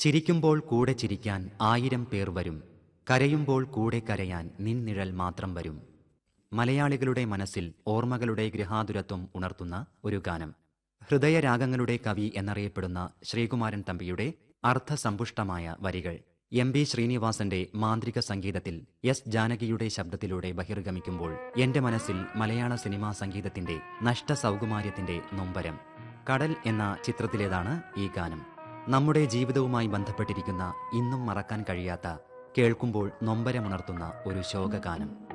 ചിരിക്കുമ്പോൾ കൂടെ ചിരിക്കാൻ ആയിരം പേർ വരും കരയുമ്പോൾ കൂടെ കരയാൻ നിൻ നിഴൽ മാത്രം വരും മലയാളികളുടെ മനസ്സിൽ ഓർമ്മകളുടെ ഗൃഹാതുരത്വം ഉണർത്തുന്ന ഒരു ഗാനം ഹൃദയരാഗങ്ങളുടെ കവി എന്നറിയപ്പെടുന്ന ശ്രീകുമാരൻ തമ്പിയുടെ അർത്ഥസമ്പുഷ്ടമായ വരികൾ എം ബി ശ്രീനിവാസന്റെ മാന്ത്രിക സംഗീതത്തിൽ എസ് ജാനകിയുടെ ശബ്ദത്തിലൂടെ ബഹിർഗമിക്കുമ്പോൾ എന്റെ മനസ്സിൽ മലയാള സിനിമാ സംഗീതത്തിന്റെ നഷ്ടസൗകുമാര്യത്തിന്റെ നൊമ്പരം കടൽ എന്ന ചിത്രത്തിലേതാണ് ഈ ഗാനം നമ്മുടെ ജീവിതവുമായി ബന്ധപ്പെട്ടിരിക്കുന്ന ഇന്നും മറക്കാൻ കഴിയാത്ത കേൾക്കുമ്പോൾ നൊമ്പരമുണർത്തുന്ന ഒരു ശോകഗാനം